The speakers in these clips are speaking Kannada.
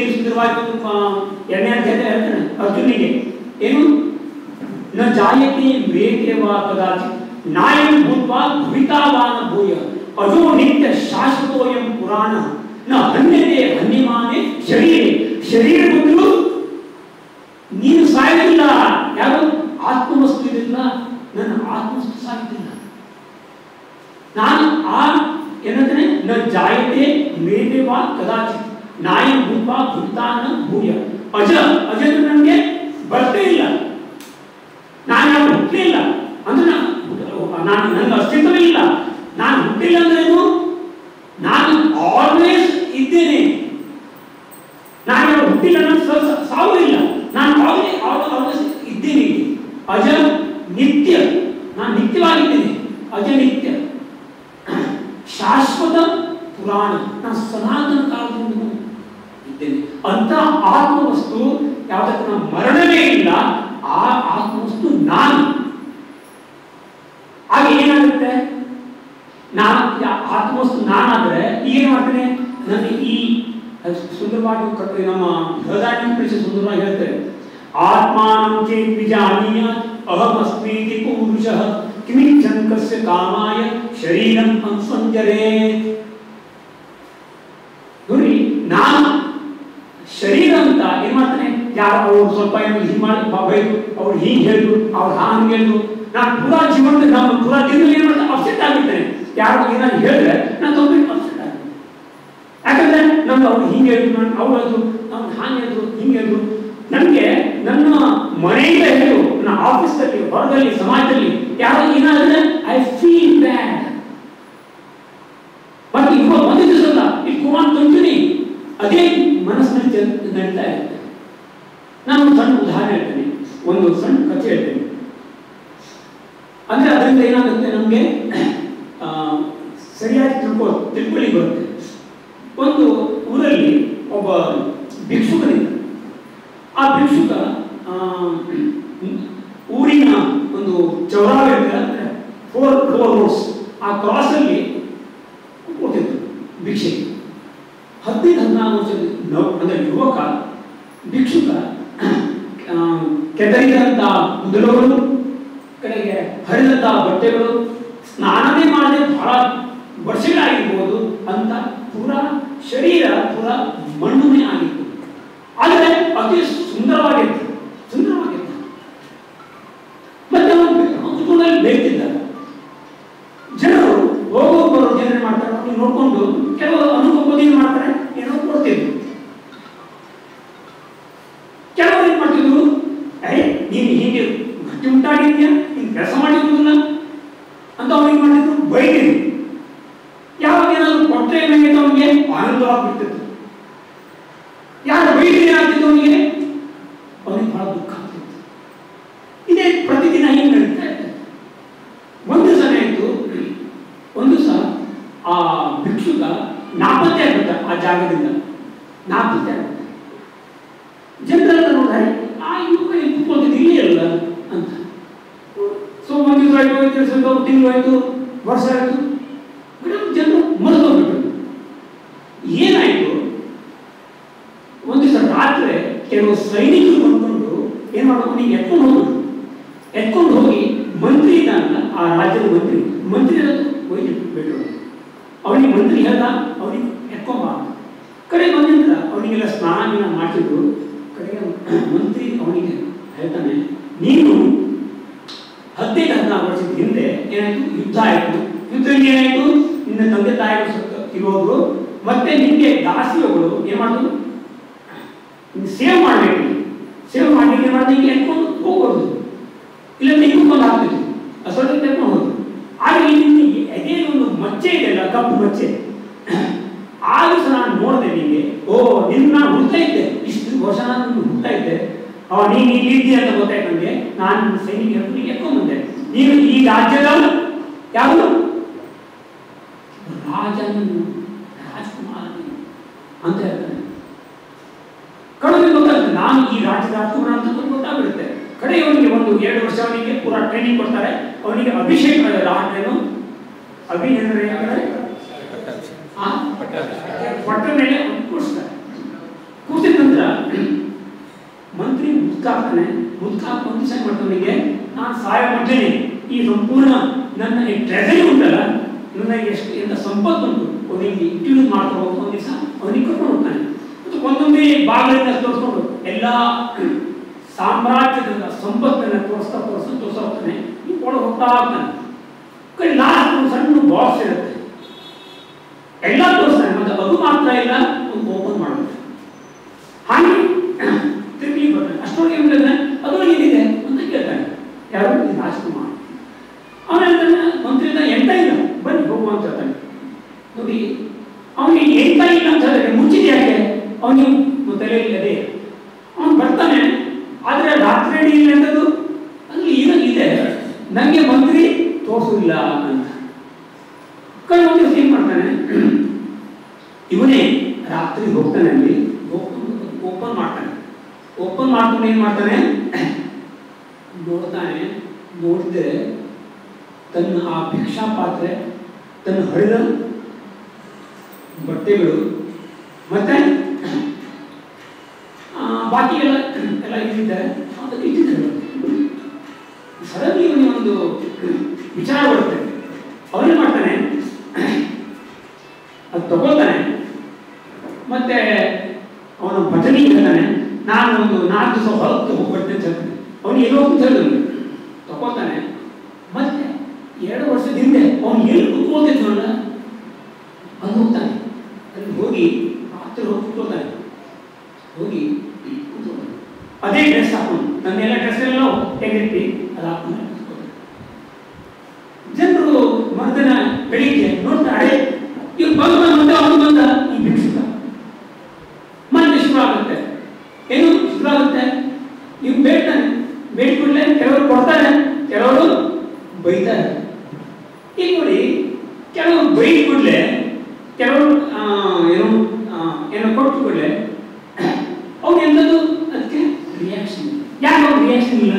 ಸುಂದರವಾಗಿ ಒಂದು ಆ, ಎರಡನೇ ಅಧ್ಯಾಯ ಹೇಳ್ತಾನೆ ಅರ್ಜುನಿಗೆ ಏನು ನ ಜಾಯತೆ ವೇಗೇವಾ ಕದಾಚಿತ್ ನಾಯಂ ಭೂತ್ವಾ ಭವಿತಾವಾನ ಭೂಯ ಅಜೋ ನಿತ್ಯ ಶಾಶ್ವತೋಯಂ ಪುರಾಣ ನ ಹನ್ಯತೆ ಹನ್ಯಮಾನೆ ಶರೀರ ಶರೀರ ಬಂದು ನೀನು ಸಾಯಲಿಲ್ಲ ಯಾರು ಆತ್ಮವಸ್ತು ಇದೆಲ್ಲ ನನ್ನ ಆತ್ಮವಸ್ತು ಸಾಯುತ್ತಿಲ್ಲ ನಾನು ಆ ಏನಂತಾನೆ ನ ಜಾಯತೆ ಮೇದೇವಾ ಕದಾಚಿತ್ ನಾಯಿ ಭೂಪ ಭೂತಾನ ಭೂಯ ಅಜ ಅಜ ಅಂದ್ರೆ ನನಗೆ ಬರ್ತೇ ಇಲ್ಲ ನಾನು ಯಾವ ಹುಟ್ಟಲೇ ಇಲ್ಲ ಅಂದ್ರೆ ನಾ- ನಾನು ನನಗೆ ಅಸ್ತಿತ್ವವೇ ಇಲ್ಲ ನಾನು ಹುಟ್ಟಿಲ್ಲ ಅಂದ್ರೆ ಏನು ನಾನು ಆಲ್ವೇಸ್ ಇದ್ದೇನೆ ನಾನು ಯಾವ ಹುಟ್ಟಿಲ್ಲ ನನ್ನ ಸ- ಸ- ಸಾವು ಇಲ್ಲ ನಾನು ಆಲ್ವೇಸ್ ಆಲ್ವೇಸ್ ಇದ್ದೇನೆ ಇಲ್ಲಿ. ಅಜ ನಿತ್ಯ ನಾನು ನಿತ್ಯವಾಗಿದ್ದೇನೆ ಅಜ ನಿತ್ಯ ಶಾಶ್ವತ ಪುರಾಣ ನಾನು ಸನಾತನ ಕಾಲದಿಂದ ಇದ್ದೇನೆ ಅಂತ ಆತ್ಮವಸ್ತು ಯಾವುದಕ್ಕೆ ನಾನು ಮರಣವೇ ಇಲ್ಲ ಆ ಆತ್ಮವಸ್ತು ನಾನು ಆಗ ಏನಾಗುತ್ತೆ ನಾನು ಯಾ- ಆತ್ಮವಸ್ತು ನಾನಾದ್ರೆ ಏನು ಮಾಡ್ತೇನೆ ನನಗೆ ಈ ಅದು ಸುಂದರವಾಗಿ ಕಟ್ಟು ನಮ್ಮ ಹೃದಯ ಕಳಿಸಿ ಸುಂದರವಾಗಿ ಹೇಳ್ತಾರೆ ಆತ್ಮಾನಂ ಚೇತ್ ವಿಜಾನೀಯ ಅಹಂ ಅಸ್ಮೀತಿ ಪುರುಷಃ ಕಿಮಿಚ್ಛನ್ ಕಸ್ಯ ಕಾಮಾಯ ಶರೀರಂ ಸಂಜರೇ ನೋಡಿ ನಾನು ಶರೀರ ಅಂತ ಏನ್ ಮಾಡ್ತಾನೆ ಯಾರು ಅವ್ರು ಸ್ವಲ್ಪ ಏನು ಹಿಂಗ್ ಮಾಡಿ ಬೈದು ಅವ್ರು ಹೀಗೆ ಹೇಳಿದ್ರು ಅವ್ರು ಹಾಂಗ್ ಹೇಳಿದ್ರು ನಾನು ಪೂರಾ ಜೀವನದ ನಮ್ಮ ಪೂರಾ ದಿನದಲ್ಲಿ ಏನ್ ಮಾಡ್ತಾರೆ ಅಪ್ಸೆಟ್ ಆಗಿರ್ತೇನೆ ಯಾರು ಏನಾದ್ರು ಹೇಳಿದ್ರೆ ನಾನು ಕಂಪ್ಲೀಟ್ ಅಪ್ಸೆಟ್ ಆಗಿರ್ತೇನೆ ಯಾಕಂದ್ರೆ ನಮ್ಗೆ ಅವ್ರು ಹಿಂಗೆ ಹೇಳಿದ್ರು ನಾನು ಅವ್ರು ಹೇಳಿದ್ರು ಅವ್ರು ಹಾಂಗೆ ಹೇಳಿದ್ರು ಹಿಂಗೆ ಹೇಳಿದ್ರು ನನಗೆ ನನ್ನ ಮನೆಯಿಂದ ಹಿಡಿದು ನನ್ನ ಆಫೀಸಲ್ಲಿ ಹೊರದಲ್ಲಿ ಸಮಾಜದಲ್ಲಿ ಯಾರೋ ಏನಾದ್ರೆ ಐ ಫೀಲ್ ಬ್ಯಾಡ್ ಮತ್ತೆ ಇವಾಗ ಒಂದು ದಿವಸ ಅಲ್ಲ ಇಟ್ ಕುಮಾರ್ ಕಂಟಿನ್ಯೂ ಅದೇ ಮನಸ್ಸಿನಲ್ಲಿ ಚಲ್- ನಡೀತಾ ಇರುತ್ತೆ ನಾನು ಒಂದು ಸಣ್ಣ ಉದಾಹರಣೆ ಹೇಳ್ತೇನೆ ಒಂದು ಸಣ್ಣ ಕಥೆ ಹೇಳ್ತೇನೆ ಅಂದ್ರೆ ಅದರಿಂದ ಏನಾಗುತ್ತೆ ನಮಗೆ ಸರಿಯಾಗಿ ತಿಳ್ಕೊ ತಿಳ್ಕೊಳ್ಳಿ ಬರುತ್ತೆ ಒಂದು ಊರಲ್ಲಿ ಒಬ್ಬ ಭಿಕ್ಷುಕನಿದ್ದ ಆ ಭಿಕ್ಷುಕ ಆ, ಊರಿನ ಒಂದು ಚೌರಾಗ ಅಂದ್ರೆ ಫೋರ್ ಫೋರ್ ರೋಡ್ಸ್ ಆ ಕ್ರಾಸಲ್ಲಿ ಕೊಟ್ಟಿದ್ದು ಭಿಕ್ಷೆ ಹದಿನೈದು ಹದಿನಾರು ವರ್ಷದ ನವ ಅಂದರೆ ಯುವಕ ಭಿಕ್ಷುಕ ಆ, ಕೆದರಿದಂಥ ಕುದುರೆಗಳು ಕಡೆಗೆ ಹರಿದಂಥ ಬಟ್ಟೆಗಳು ಸ್ನಾನವೇ ಮಾಡದೆ ಬಹಳ ವರ್ಷಗಳಾಗಿರ್ಬೋದು ಅಂತ ಪೂರಾ ಶರೀರ ಪೂರಾ ಮಣ್ಣುನೇ ಆಗಿತ್ತು ಆದರೆ ಅತಿ ಸುಂದರವಾಗಿತ್ತು ಸುಂದರವಾಗಿತ್ತು ಮತ್ತೆ ಅವನು ಕುತ್ಕೊಂಡಲ್ಲಿ ಬೇಯ್ತಿದ್ದ ಜನರು ಹೋಗೋ ಬರೋ ಜನರು ಮಾಡ್ತಾರೆ ಅವ್ರನ್ನ ನೋಡ್ಕೊಂಡು ಕೆಲವು ಅನುಭವ ಏನ್ ಮಾಡ್ತಾರೆ ಏನೋ ಕೊಡ್ತಿದ್ರು ಕೆಲವರು ಏನ್ ಮಾಡ್ತಿದ್ರು ಏ ನೀನು ಹೀಗೆ ಗಟ್ಟಿ ಉಂಟಾಗಿದ್ಯಾ ನೀನು ಕೆಲಸ ಮಾಡಿದ್ರಲ್ಲ ಅಂತ ಅವ್ರು ಏನ್ ಮಾಡ್ತಿದ್ರು ಬೈದಿದ್ರು ಯಾವಾಗ ಏನಾದ್ರು ಕೊಟ್ಟರೆ ಏನಾಗಿತ್ತು ಅವನಿಗೆ ಆನಂದವಾಗಿಬಿಡ್ತಿತ್ತು ಯಾರು ಬೈದಿದ್ರೆ ಏನಾಗ್ತಿತ್ತು ಅವನಿಗೆ ಅವನಿಗೆ ಬಹಳ ದುಃಖ ಆಗ್ತಿತ್ತು ಇದೇ ಪ್ರತಿದಿನ ಹಿಂಗೆ ನಡೀತಾ ಇತ್ತು ಒಂದು ದಿವಸ ಏನಾಯ್ತು ಒಂದು ದಿವಸ ಆ ಭಿಕ್ಷುಕ ನಾಪತ್ತೆ ಆಗ್ಬಿಟ್ಟ ಆ ಜಾಗದಿಂದ ನಾಪತ್ತೆ ಆಗ್ಬಿಟ್ಟ ಜನರೆಲ್ಲ ನೋಡ್ತಾರೆ ಆ ಯುವಕ ಇಲ್ಲಿ ಕೂತ್ಕೊಳ್ತಿದ್ದು ಇಲ್ಲಿ ಅಲ್ಲ ಅಂತ ಸೊ ಒಂದು ದಿವಸ ಆಯ್ತು ಐದು ದಿವಸ ಆಯ್ತು ತಿಂಗಳು ಆಯ್ತು ವರ್ಷ ಆಯ್ತು ಮೇಡಮ್ ಜನರು ಮರೆತೋಗ್ಬಿಟ್ರು ಏನಾಯ್ತು ಒಂದು ದಿವಸ ರಾತ್ರಿ ಕೆಲವು ಸೈನಿಕರು ಬಂದ್ಕೊಂಡು ಏನ್ ಮಾಡ್ಬೇಕು ನೀವು ಎತ್ಕೊಂಡು ಹೋಗ್ಬಿಟ್ರು ಎತ್ಕೊಂಡು ಹೋಗಿ ಮಂತ್ರಿ ಇದ್ದಾನಲ್ಲ ಆ ರಾಜ್ಯದ ಮಂತ್ರಿ ಮಂತ್ರಿ ಇರೋದು ಒಯ್ದು ಬಿಟ್ರು ಅವನಿಗೆ ಮಂತ್ರಿ ಹೇಳ್ದ ಅವನಿಗೆ ಎತ್ಕೊಂಬ ಅಂತ. ಕಡೆ ಬಂದಿದ್ರ ಅವನಿಗೆಲ್ಲ ಸ್ನಾನ ಗೀನ ಮಾಡ್ತಿದ್ರು ಕಡೆಗೆ ಮಂತ್ರಿ ಅವನಿಗೆ ಹೇಳ್ತಾನೆ ನೀನು ಹದಿನೈದು ಹದಿನಾರು ವರ್ಷದ ಹಿಂದೆ ಏನಾಯ್ತು ಯುದ್ಧ ಆಯ್ತು ಯುದ್ಧದಲ್ಲಿ ಏನಾಯ್ತು ನಿನ್ನ ತಂದೆ ತಾಯಿಗಳು ಸತ್ತು ಇರೋರು ಮತ್ತೆ ನಿನ್ಗೆ ದಾಸಿಯವರು ಏನ್ ಮಾಡಿದ್ರು ಸೇವ್ ಮಾಡ್ಬೇಕು ಸೇವ್ ಮಾಡ್ಲಿಕ್ಕೆ ಏನ್ ಮಾಡಿದ್ರೆ ಹಿಂಗೆ ಎತ್ಕೊಂಡು ಹೋಗೋದು ಇಲ್ಲ ತೆಗೆದುಕೊಂಡು ಹಾಕ್ತಿದ್ರು ಅಸೊಟ್ಟೆ ತೆಗೆದುಕೊಂಡು ಹೋದ್ರು ಆಗ ಇಲ್ಲಿ ಅದೇ ಒಂದು ಮಚ್ಚೆ ಇದೆಯಲ್ಲ ಕಪ್ಪು ಮಚ್ಚೆ ಆ ದಿವಸ ನಾನು ನೋಡಿದೆ ನಿಮಗೆ ಓ ನಿನ್ನ ನಾನು ಹುಡ್ತಾ ಇದ್ದೆ ಇಷ್ಟು ವರ್ಷ ನಾನು ಹುಡ್ತಾ ಇದ್ದೆ ಅವ ನೀನು ಇಲ್ಲಿ ಇದ್ದೀಯ ಅಂತ ಗೊತ್ತಾಯ್ತು ನನಗೆ ನಾನು ಸೈನಿಕ ನೀನು ಎತ್ಕೊಂಡ್ ಬಂದೆ ನೀನು ಈ ರಾಜ್ಯದ ಯಾವುದು ರಾಜನ ರಾಜ್ಕುಮಾರ ನೀನು ಅಂತ ಹೇಳ್ತಾನೆ ಕಡೆಗೆ ಗೊತ್ತಾಗುತ್ತೆ ನಾನು ಈ ರಾಜ್ಯದ ರಾಜ್ಕುಮಾರ ಅಂತ ಗೊತ್ತಾಗ್ಬಿಡುತ್ತೆ ಕಡೆ ಅವನಿಗೆ ಒಂದು ಎರಡು ವರ್ಷ ಅವನಿಗೆ ಪೂರಾ ಟ್ರೈನಿಂಗ್ ಕೊಡ್ತಾರೆ ಅವನಿಗೆ ಅಭಿಷೇಕ ರಾಜೇನು ಅಭಿ ಅಂದ್ರೆ ಆ? ಪಟ್ಟ ಮೇಲೆ ಅವ್ನು ಕೂರಿಸ್ತಾರೆ ಕೂರಿಸಿದ ಮುದುಕಾಗ್ತಾನೆ ಮುದುಕಾಗ್ ಒಂದು ದಿವಸ ಮಾಡ್ತಾನಿಗೆ ನಾನು ಸಾಯ ಮಟ್ಟೇನೆ ಈ ಸಂಪೂರ್ಣ ನನ್ನ ಈ ಟ್ರೆಜರಿ ಉಂಟಲ್ಲ ನನ್ನ ಎಷ್ಟು ಎಂತ ಸಂಪತ್ತು ಉಂಟು ಅವನಿಗೆ ಇಂಟ್ಯೂಸ್ ಮಾಡ್ತಾ ಹೋಗ್ತಾ ಒಂದು ದಿವಸ ಅವನಿಗೆ ಕರ್ಕೊಂಡು ಹೋಗ್ತಾನೆ ಮತ್ತು ಒಂದೊಂದೇ ಭಾಗಗಳನ್ನ ತೋರಿಸ್ಕೊಂಡು ಎಲ್ಲ ಸಾಮ್ರಾಜ್ಯದ ಸಂಪತ್ತನ್ನು ತೋರಿಸ್ತಾ ತೋರಿಸ್ತಾ ತೋರಿಸ್ತಾ ಹೋಗ್ತಾನೆ ನೀವು ಒಳಗೆ ಹೋಗ್ತಾ ಹೋಗ್ತಾನೆ ಕೈ ಲಾಸ್ಟ್ ಒಂದು ಸಣ್ಣ ಬಾಕ್ಸ್ ಇರುತ್ತೆ ಎಲ್ಲ ತೋರಿಸ್ತಾನೆ ಮತ್ತೆ ಅದು ಮಾತ್ರ ಇಲ್ಲ ಒಂದು ಓಪನ್ ಮಾಡುತ್ತೆ ಹಾಗೆ ತಿರುಗಿ ಬರ್ತಾನೆ ಅಷ್ಟೊಳಗೆ ಏನು ಹೇಳ್ತಾನೆ ಅದರೊಳಗೆ ಏನಿದೆ ಅಂತ ಕೇಳ್ತಾನೆ ಯಾರು ಈ ರಾಜ್ಕುಮಾರ್ ಅವನು ಹೇಳ್ತಾನೆ ಮಂತ್ರಿಯಿಂದ ಎಂತ ಇಲ್ಲ ಬನ್ನಿ ಹೋಗುವ ಅಂತ ಹೇಳ್ತಾನೆ ನೋಡಿ ಅವನಿಗೆ ಎಂತ ಇಲ್ಲ ಅಂತ ಹೇಳಿದ್ರೆ ಮುಚ್ಚಿದೆ ಯಾಕೆ ಅವನಿಗೆ ತಲೆಯಲ್ಲಿ ಅದೇ ಅವನು ಬರ್ತಾನೆ ಆದರೆ ರಾತ್ರಿ ಅಡಿ ಇಲ್ಲ ಅಂತದ್ದು ಅಲ್ಲಿ ಈಗ ಇದೆ ನನಗೆ ಮಂತ್ರಿ ತೋರಿಸಿಲ್ಲ ಅಂತ ಕೈ ಒಂದು ದಿವಸ ಏನ್ ಮಾಡ್ತಾನೆ ಇವನೇ ರಾತ್ರಿ ಹೋಗ್ತಾನೆ ಅಲ್ಲಿ ಓಪನ್ ಮಾಡ್ತಾನೆ ಓಪನ್ ಮಾಡ್ಕೊಂಡು ಏನ್ ಮಾಡ್ತಾನೆ ನೋಡ್ತಾನೆ ನೋಡಿದ್ರೆ ತನ್ನ ಆ ಭಿಕ್ಷಾ ಪಾತ್ರೆ ತನ್ನ ಹರಿದ ಬಟ್ಟೆಗಳು ಮತ್ತೆ ಆ, ಬಾಕಿ ಎಲ್ಲ ಎಲ್ಲ ಇಟ್ಟಿದ್ದಾರೆ ಅದಕ್ಕೆ ಇಟ್ಟಿದ್ದಾರೆ ಸಡನ್ಲಿ ಇವನಿಗೆ ಒಂದು ವಿಚಾರ ಬರುತ್ತೆ ಅವನೇನ್ ಮಾಡ್ತಾನೆ ಅದು ತಗೊಳ್ತಾನೆ ಮತ್ತೆ ಅವನು ಭಜನೆ ಹೇಳ್ತಾನೆ ನಾನು ಒಂದು ನಾಲ್ಕು ದಿವಸ ಹೊರಗೆ ಹೋಗ್ಬರ್ತೇನೆ ಅಂತ ಹೇಳ್ತಾನೆ ಅವನಿಗೆ ಎಲ್ಲೋ ಅಂತ ಹೇಳಿದ್ರು ತಗೊಳ್ತಾನೆ ಮತ್ತೆ ಎರಡು ವರ್ಷದ ಹಿಂದೆ ಅವನು ಎಲ್ಲಿ ಕುತ್ಕೊಳ್ತಿದ್ನಲ್ಲ ಅಲ್ಲಿ ಹೋಗ್ತಾನೆ ಅಲ್ಲಿ ಹೋಗಿ ರಾತ್ರಿ ಹೋಗಿ ಕುತ್ಕೊಳ್ತಾನೆ ಹೋಗಿ ಕೂತ್ಕೊಳ್ತಾನೆ. ಅದೇ ಡ್ರೆಸ್ ಹಾಕೊಂಡು ನನ್ನೆಲ್ಲ ಡ್ರೆಸ್ ಎಲ್ಲ ತೆಗೆದಿಟ್ಟು ಅದು ಹಾಕೊಂಡು ಕೂತ್ಕೊಳ್ತಾನೆ. ಜನರು ಮರ್ದನ ಬೆಳಿಗ್ಗೆ ನೋಡ್ತಾರೆ ಇವ್ರು ಬಂದು ಬಂದ ಅವನು ಬಂದ ಈ ಭಿಕ್ಷುಕ ಮತ್ತೆ ಶುರು ಆಗುತ್ತೆ ಏನು ಶುರು ಆಗುತ್ತೆ ಇವ್ ಬೇಡ್ತಾನೆ ಬೇಡ್ಕೊಡ್ಲೆ ಕೆಲವರು ಕೊಡ್ತಾರೆ ಕೆಲವರು ಬೈತಾರೆ ಈಗ ನೋಡಿ ಕೆಲವರು ಬೈದ್ ಕೂಡಲೇ ಕೆಲವರು ಆ, ಏನು ಆ, ಏನೋ ಕೊಟ್ಟು ಕೂಡಲೇ ಅವ್ನು ಎಂಥದ್ದು ಅದಕ್ಕೆ ರಿಯಾಕ್ಷನ್ ಯಾಕೆ ಅವ್ನು ರಿಯಾಕ್ಷನ್ ಇಲ್ಲ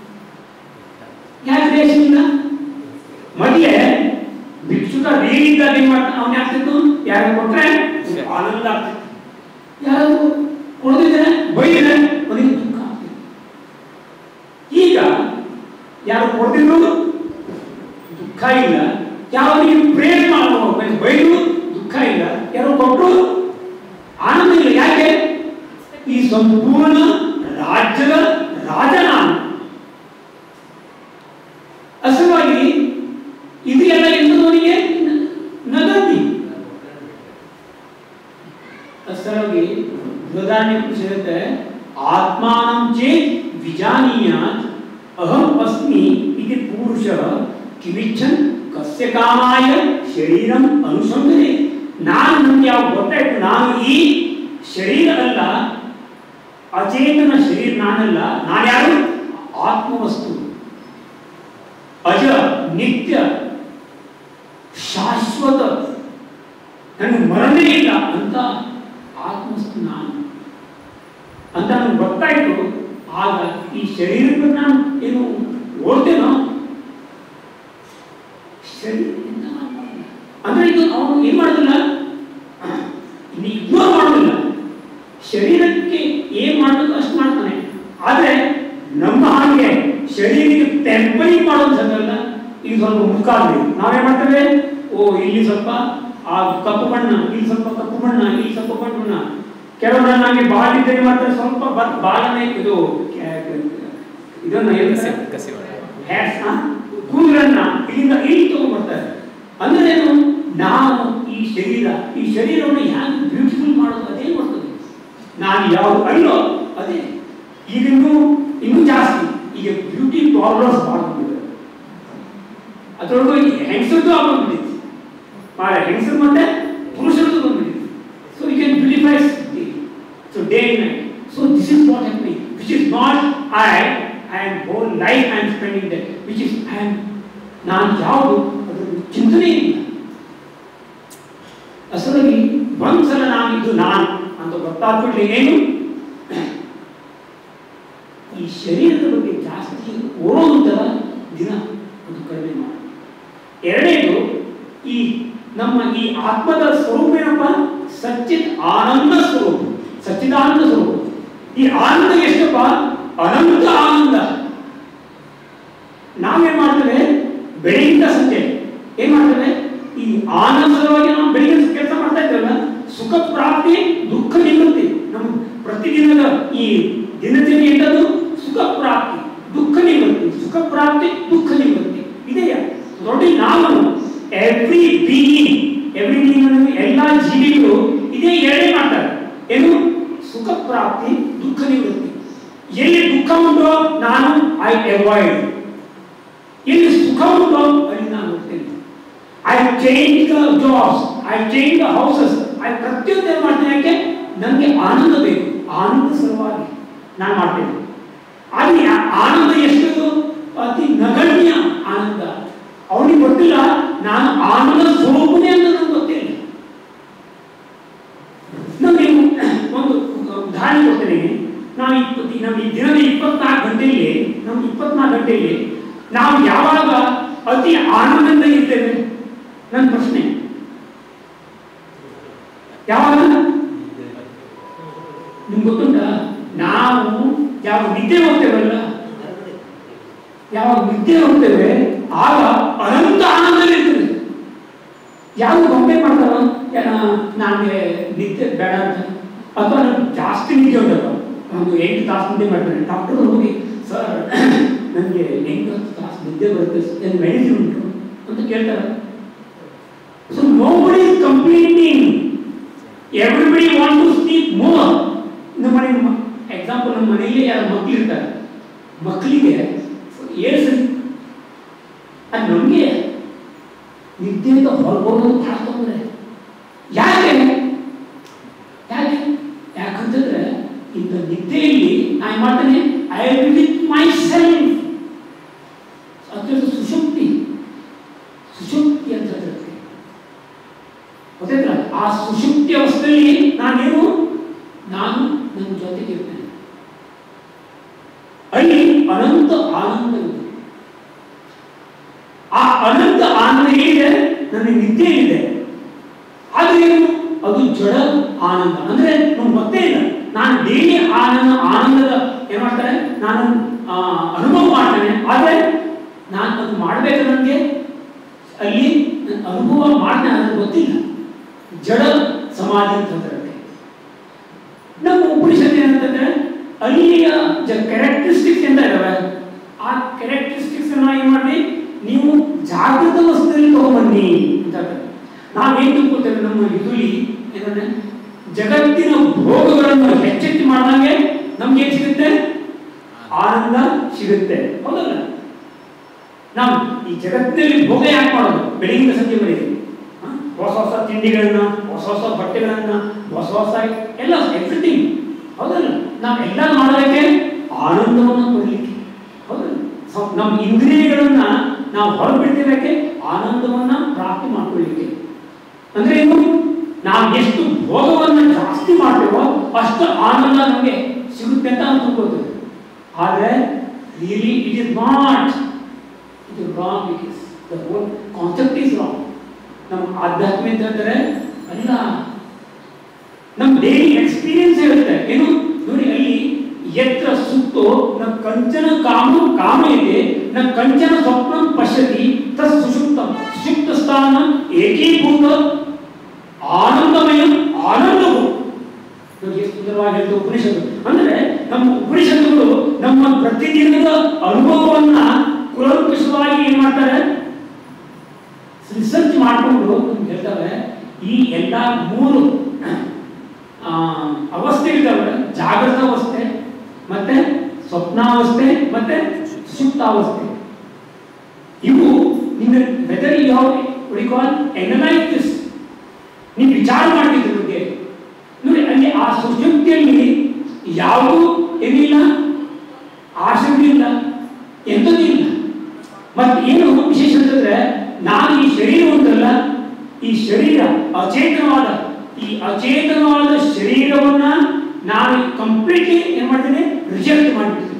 ಯಾಕೆ ರಿಯಾಕ್ಷನ್ ಇಲ್ಲ ಮೊದಲೇ ಭಿಕ್ಷುಕ ಬೇಗಿದ್ದಾಗ ಏನ್ ಮಾಡ್ತಾನೆ ಅವನು ಆಗ್ತಿತ್ತು ಯಾರು ಕೊಟ್ರೆ ಅವ್ನಿಗೆ ಆನಂದ ಆಗ್ತಿತ್ತು ಯಾರು ಕೊಡದಿದ್ರೆ ಬೈದಿದ್ರೆ ಅವನಿಗೆ ದುಃಖ ಆಗ್ತಿತ್ತು ಈಗ ಯಾರು ಕೊಡ್ತಿದ್ರು ದುಃಖ ಇಲ್ಲ ಯಾವನಿಗೆ ಪ್ರೇಮ್ ಮಾಡುವ ಬೈದು ದುಃಖ ಇಲ್ಲ ಯಾರು ಕೊಟ್ಟರು ಆನಂದ ಇಲ್ಲ ಯಾಕೆ ಈ ಸಂಪೂರ್ಣ ರಾಜ್ಯದ ರಾಜ ನಾನು ಅಸಲವಾಗಿ ಇದು ಎಲ್ಲ ಎಂಬುದವನಿಗೆ ನಗಂತಿ ಅಸಲವಾಗಿ ಬೃಹದಾರಣ್ಯ ಹೇಳುತ್ತೆ ಆತ್ಮಾನಂ ಚೇತ್ ವಿಜಾನೀಯಾತ್ ಅಹಂ ಅಸ್ಮಿ ಇತಿ ಪುರುಷ ಕಿವಿಚ್ಛನ್ ಕಸ್ಯ ಕಾಮಾಯ ಶರೀರಂ ಅನುಸಂಧನೆ ನಾನು ನಮ್ಗೆ ಯಾವ ಗೊತ್ತಾಯ್ತು ನಾನು ಈ ಶರೀರ ಅಲ್ಲ ಅಚೇತನ ಶರೀರ ನಾನಲ್ಲ ನಾನ್ಯಾರು ಆತ್ಮವಸ್ತು ಅಜ ನಿತ್ಯ ಶಾಶ್ವತ ನನಗೆ ಮರಣೇ ಇಲ್ಲ ಅಂತ ಆತ್ಮಸ್ತು ನಾನು ಅಂತ ನನಗೆ ಗೊತ್ತಾಯ್ತು ಆಗ ಈ ಶರೀರಕ್ಕೆ ನಾನು ಏನು ಓಡ್ತೇನೋ ಶರೀರದಿಂದ ನಾನು ಮಾಡಲ್ಲ. ಅಂದ್ರೆ ಇದು ಅವನು ಏನ್ ಮಾಡೋದಿಲ್ಲ ಇನ್ನು ಇಗ್ನೋರ್ ಮಾಡೋದಿಲ್ಲ ಶರೀರಕ್ಕೆ ಏನ್ ಮಾಡಬೇಕು ಅಷ್ಟು ಮಾಡ್ತಾನೆ ಆದ್ರೆ ನಮ್ಮ ಹಾಗೆ ಶರೀರಕ್ಕೆ ಟೆಂಪರಿಂಗ್ ಮಾಡೋದು ಸದಲ್ಲ ಇದು ಸ್ವಲ್ಪ ಮುಖ ಆಗಲಿ ನಾವೇನ್ ಮಾಡ್ತೇವೆ ಓ ಇಲ್ಲಿ ಸ್ವಲ್ಪ ಆ ಕಪ್ಪು ಬಣ್ಣ ಇಲ್ಲಿ ಸ್ವಲ್ಪ ಕಪ್ಪು ಬಣ್ಣ ಇಲ್ಲಿ ಸ್ವಲ್ಪ ಕಪ್ಪು ಬಣ್ಣ ಕೆಲವರು ನನಗೆ ಬಾಲ್ ಇದ್ದರೆ ಮಾಡ್ತಾರೆ ಸ್ವಲ್ಪ ಬ- ಬಾಲನೆ ಇದು ಕೆ- ಇದನ್ನ ಕಸಿ ಏನು ಕಸಿ ಒಳಗೆ. ಹ್ಯಾಟ್ಸ್ ಕೂದಲನ್ನ ಇಲ್ಲಿಂದ ಇಲ್ಲಿ ತಗೊಂಡ್ಬರ್ತಾರೆ ಅಂದ್ರೆ ಏನು ನಾವು ಈ ಶರೀರ ಈ ಶರೀರವನ್ನು ಹ್ಯಾಂಗ್ ಬ್ಯೂಟಿಫುಲ್ ಮಾಡೋದು ಅದೇ ಮಾಡ್ತದೆ ನಾನು ಯಾವುದು ಅಲ್ಲೋ ಅದೇ ಈಗ ಇನ್ನೂ ಇನ್ನೂ ಜಾಸ್ತಿ ಈಗ ಬ್ಯೂಟಿ ಪಾರ್ಲರ್ಸ್ ಮಾಡ್ಕೊಂಡಿದ್ದಾರೆ ಅದರೊಳಗೆ ಹೆಂಗಸರದ್ದು ಆಗ್ಬಿಟ್ಟಿದೆ ಮಾರ ಹೆಂಗಸರು ಮತ್ತೆ ಪುರುಷರದ್ದು ಬಂದ್ಬಿಟ್ಟಿದೆ so you can beautify so day and night so this is what happening which is not I I am whole life I am spending that which is I am ನಾನು ಯಾವುದು ಅದರ ಚಿಂತನೆ ಇಲ್ಲ ಅಸಲಾಗಿ ಒಂದ್ಸಲ ನಾನು ಇದು ನಾನು ಅಂತ ಗೊತ್ತಾಗ್ಬಿಡ್ಲಿ ಏನು ಈ ಶರೀರದ ಬಗ್ಗೆ ಜಾಸ್ತಿ ಓಡೋದಂತರ ದಿನ ಅದು ಕಡಿಮೆ ಮಾಡಿ ಎರಡನೇದು ಈ ನಮ್ಮ ಈ ಆತ್ಮದ ಸ್ವರೂಪ ಏನಪ್ಪ ಸಚ್ಚಿತ್ ಆನಂದ ಸ್ವರೂಪ ಸಚ್ಚಿದಾನಂದ ಸ್ವರೂಪ ಈ ಆನಂದ ಎಷ್ಟಪ್ಪ ಅನಂತ ಆನಂದ ನಾವೇನ್ ಮಾಡ್ತೇವೆ ಬೆಳಗಿಂದ ಸಂಜೆ ಏನ್ ಮಾಡ್ತೇವೆ ಈ ಆನಂದವಾಗಿ ನಾವು ಬೆಳಿಗ್ಗೆ ಕೆಲಸ ಮಾಡ್ತಾ ಇದ್ದೇವಲ್ಲ ಸುಖ ಪ್ರಾಪ್ತಿ ದುಃಖ ನಿವೃತ್ತಿ ನಮ್ಮ ಪ್ರತಿದಿನದ ಈ ದಿನಚರಿ ಎಂಟದು ಸುಖ ಪ್ರಾಪ್ತಿ ದುಃಖ ನಿವೃತ್ತಿ ಸುಖ ಪ್ರಾಪ್ತಿ ದುಃಖ ನಿವೃತ್ತಿ ಇದೆಯಾ ನೋಡಿ ನಾವು ಎವ್ರಿ ಬೀಯಿಂಗ್ ಎವ್ರಿ ಬೀಯಿಂಗ್ ಎಲ್ಲಾ ಜೀವಿಗಳು ಇದೇ ಎರಡೇ ಮಾಡ್ತಾರೆ ಏನು ಸುಖ ಪ್ರಾಪ್ತಿ ದುಃಖ ನಿವೃತ್ತಿ ಎಲ್ಲಿ ದುಃಖ ಉಂಟೋ ನಾನು ಐ ಅವಾಯ್ಡ್ ಎಲ್ಲಿ ಸುಖ ಉಂಟೋ ಅಲ್ಲಿ ನಾನು ಹೋಗ್ತೇನೆ I change the jobs I change the houses I ಪ್ರತಿಯೊಂದು ಏನು ಮಾಡ್ತೇನೆ ಯಾಕೆ ನನಗೆ ಆನಂದ ಬೇಕು ಆನಂದ ಸಲುವಾಗಿ ನಾನು ಮಾಡ್ತೇನೆ ಅಲ್ಲಿ ಆ ಆನಂದ ಎಷ್ಟು ಅತಿ ನಗಣ್ಯ ಆನಂದ ಅವನಿಗೆ ಗೊತ್ತಿಲ್ಲ ನಾನು ಆನಂದ ಸ್ವರೂಪನೇ ಅಂತ ನನಗೆ ಗೊತ್ತಿಲ್ಲ ನಮಗೆ ಒಂದು ಉದಾಹರಣೆ ಕೊಡ್ತೇನೆ ನಾವು ಇಪ್ಪತ್ತು ನಮ್ಮ ಈ ದಿನದ ಇಪ್ಪತ್ನಾಲ್ಕು ಗಂಟೆಯಲ್ಲಿ ನಮ್ಮ ಇಪ್ಪತ್ನಾಲ್ಕು ಗಂಟೆಯಲ್ಲಿ ನಾವು ಯಾವಾಗ ಅತಿ ಆನಂದದಿಂದ ಇರ್ತೇವೆ ನನ್ನ ಪ್ರಶ್ನೆ ಯಾವಾಗ ನಿಮ್ಗೆ ಗೊತ್ತುಂಟ ನಾವು ಯಾವ ನಿದ್ದೆ ಹೋಗ್ತೇವಲ್ಲ ಯಾವಾಗ ನಿದ್ದೆ ಹೋಗ್ತೇವೆ ಆಗ ಅನಂತ ಆನಂದವಿರ್ತದೆ ಯಾರು ಗೊಂಬೆ ಮಾಡ್ತಾರ ನನಗೆ ನಿದ್ದೆ ಬೇಡ ಅಂತ ಅಥವಾ ನನಗೆ ಜಾಸ್ತಿ ನಿದ್ದೆ ಉಂಟಲ್ಲ ಒಂದು ಎಂಟು ತಾಸು ನಿದ್ದೆ ಮಾಡ್ತಾನೆ ಡಾಕ್ಟರ್ ಹೋಗಿ ಸರ್ ನನಗೆ ಎಂಟು ಹತ್ತು ತಾಸು ನಿದ್ದೆ ಬರುತ್ತೆ ಏನು ಮೆಡಿಸಿನ್ ಉಂಟು ಅಂತ ಕೇಳ್ತಾರೆ so nobody is complaining everybody want to sleep more ನಮ್ಮ ಮನೆ ಎಕ್ಸಾಂಪಲ್ ನಮ್ಮ ಮನೆಯಲ್ಲಿ ಯಾರು ಮಕ್ಳು ಇರ್ತಾರೆ ಮಕ್ಕಳಿಗೆ ಏಳು ಸರಿ ಅದು ನಮಗೆ ನಿದ್ದೆಯಿಂದ ಹೊರಗೋದು ಬಹಳ ತೊಂದರೆ ಯಾಕೆ ಯಾಕೆ ಯಾಕಂತಂದ್ರೆ ಇಂಥ ನಿದ್ದೆಯಲ್ಲಿ ನಾನು ಮಾಡ್ತೇನೆ ಐ ವಿತ್ ಮೈ ಸೆಲ್ಫ್ ಅತ್ಯಂತ ಸುಶುಕ್ತಿ ಸುಶುಕ್ತಿ ಅಂತ ಹೇಳ್ತಾರೆ ಗೊತ್ತಾಯ್ತಲ್ಲ ಆ ಸುಶುಕ್ತಿ ಅವಸ್ಥೆಯಲ್ಲಿ ನಾನೇನು ನಾನು ನನ್ನ ಜೊತೆಗೆ ಇರ್ತೇನೆ ಅಲ್ಲಿ ಅನಂತ ಆನಂದವಿದೆ ಆ ಅನಂತ ಆನಂದ ಏನಿದೆ ನನಗೆ ನಿದ್ದೆ ಇದೆ ಆದ್ರೆ ಏನು ಅದು ಜಡ ಆನಂದ ಅಂದ್ರೆ ನಮ್ಗೆ ಗೊತ್ತೇ ಇಲ್ಲ ನಾನು ಡೈಲಿ ಆನಂದ ಆನಂದದ ಏನ್ ಮಾಡ್ತಾರೆ ನಾನು ಆ, ಅನುಭವ ಮಾಡ್ತೇನೆ ಆದ್ರೆ ನಾನು ಅದು ಮಾಡ್ಬೇಕು ನನಗೆ ಅಲ್ಲಿ ನಾನ್ ಅನುಭವ ಮಾಡ್ತೇನೆ ನನಗೆ ಗೊತ್ತಿಲ್ಲ ಜಡ ಸಮಾಧಿ ಅಂತ ಹೇಳ್ತಾರೆ ನಮ್ಮ ಉಪನಿಷತ್ ಏನಂತಂದ್ರೆ ಅಲ್ಲಿಯ ಕ್ಯಾರೆಕ್ಟರಿಸ್ಟಿಕ್ಸ್ ಎಂತ ಇದಾವೆ ಆ ಕ್ಯಾರೆಕ್ಟರಿಸ್ಟಿಕ್ಸ್ ಅನ್ನ ಏನ್ ಮಾಡಿ ನೀವು ಜಾಗೃತ ಅವಸ್ಥೆಯಲ್ಲಿ ತಗೊಂಬನ್ನಿ ಅಂತ ಹೇಳ್ತಾರೆ. ನಾವೇನ್ ತಿಳ್ಕೊತೇವೆ ನಮ್ಮ ಇದುಲಿ ಏನಂದ್ರೆ ಜಗತ್ತಿನ ಭೋಗಗಳನ್ನು ಹೆಚ್ಚೆಚ್ಚು ಮಾಡಿದಂಗೆ ನಮ್ಗೆ ಏನ್ ಸಿಗುತ್ತೆ ಆನಂದ ಸಿಗುತ್ತೆ ಹೌದಲ್ಲ ನಾವು ಈ ಜಗತ್ತಿನಲ್ಲಿ ಭೋಗ ಯಾಕೆ ಮಾಡೋದು ಬೆಳಗಿನ ಸಂಜೆವರೆಗೆ ಹ? ಹೊಸ ಹೊಸ ತಿಂಡಿಗಳನ್ನ ಹೊಸ ಹೊಸ ಬಟ್ಟೆಗಳನ್ನ ಹೊಸ ಹೊಸ ಎಲ್ಲ ಎವ್ರಿಥಿಂಗ್ ಹೌದಲ್ಲ ನಾವು ಎಲ್ಲ ಮಾಡೋದಕ್ಕೆ ಆನಂದವನ್ನು ಕೊಡಲಿಕ್ಕೆ ಹೌದಲ್ಲ ಸೊ ನಮ್ಮ ಇಂದ್ರಿಯಗಳನ್ನ ನಾವು ಹೊರಬಿಡ್ತಿರೋಕ್ಕೆ ಆನಂದವನ್ನ ಪ್ರಾಪ್ತಿ ಮಾಡ್ಕೊಳ್ಳಿಕ್ಕೆ ಅಂದ್ರೆ ಏನು ನಾವು ಎಷ್ಟು ಭೋಗವನ್ನ ಜಾಸ್ತಿ ಮಾಡ್ತೇವೋ ಅಷ್ಟು ಆನಂದ ನಮಗೆ ಸಿಗುತ್ತೆ ಅಂತ ಅನ್ಕೋಬೋದು ಆದ್ರೆ ರಿಯಲಿ ಇಟ್ ಇಸ್ ನಾಟ್ ಇದು wrong it is the whole concept is wrong ನಮ್ಮ ಆಧ್ಯಾತ್ಮ ಅಂತ ಹೇಳ್ತಾರೆ ಅಲ್ಲ ನಮ್ಮ ಡೈಲಿ ಎಕ್ಸ್ಪೀರಿಯನ್ಸ್ ಇರುತ್ತೆ ಏನು ನೋಡಿ ಅಲ್ಲಿ ಎತ್ರ ಸುತ್ತೋ ನ ಕಂಚನ ಕಾಮ ಕಾಮಯತೆ ನ ಕಂಚನ ಸ್ವಪ್ನ ಪಶ್ಯತಿ ತತ್ ಸುಷುಪ್ತ ಸುಷುಪ್ತ ಸ್ಥಾನ ಏಕೀಭೂತ ಆನಂದಮಯ ಆನಂದವು ನೋಡಿ ಎಷ್ಟು ಸುಂದರವಾಗಿ ಹೇಳ್ತು ಉಪನಿಷತ್ತು ಅಂದ್ರೆ ನಮ್ಮ ಉಪನಿಷತ್ತುಗಳು ನಮ್ಮ ಪ್ರತಿದಿನದ ಅನುಭವವನ್ನ ಕುಲಂಕುಷವಾಗಿ ಏನ್ ಮಾಡ್ತಾರೆ ರಿಸರ್ಚ್ ಮಾಡಿಕೊಂಡು ನಮ್ಗೆ ಹೇಳ್ತಾರೆ ಈ ಎಲ್ಲ ಮೂರು ಆ, ಅವಸ್ಥೆಗಳಿದಾವೆ ಜಾಗೃತ ಅವಸ್ಥೆ ಮತ್ತೆ ಸ್ವಪ್ನಾವಸ್ಥೆ ಮತ್ತೆ ಸುಪ್ತಾವಸ್ಥೆ ಇವು ನಿನ್ನ whether you have call analyse this ನೀವು ವಿಚಾರ ಮಾಡಿದ್ರ ಬಗ್ಗೆ ನೋಡಿ ಅಲ್ಲಿ ಆ ಸುಶುಕ್ತಿಯಲ್ಲಿ ಯಾವುದೂ ಏನಿಲ್ಲ ಆಸಕ್ತಿ ಇಲ್ಲ ಎಂಥದ್ದು ಇಲ್ಲ ಮತ್ತೆ ಏನು ವಿಶೇಷ ಅಂತಂದ್ರೆ ನಾನು ಈ ಶರೀರ ಉಂಟಲ್ಲ ಈ ಶರೀರ ಅಚೇತನವಾದ ಈ ಅಚೇತನವಾದ ಶರೀರವನ್ನ ನಾನು ಕಂಪ್ಲೀಟ್ಲಿ ಏನ್ ಮಾಡ್ತೇನೆ ರಿಜೆಕ್ಟ್ ಮಾಡಿಬಿಡ್ತೀನಿ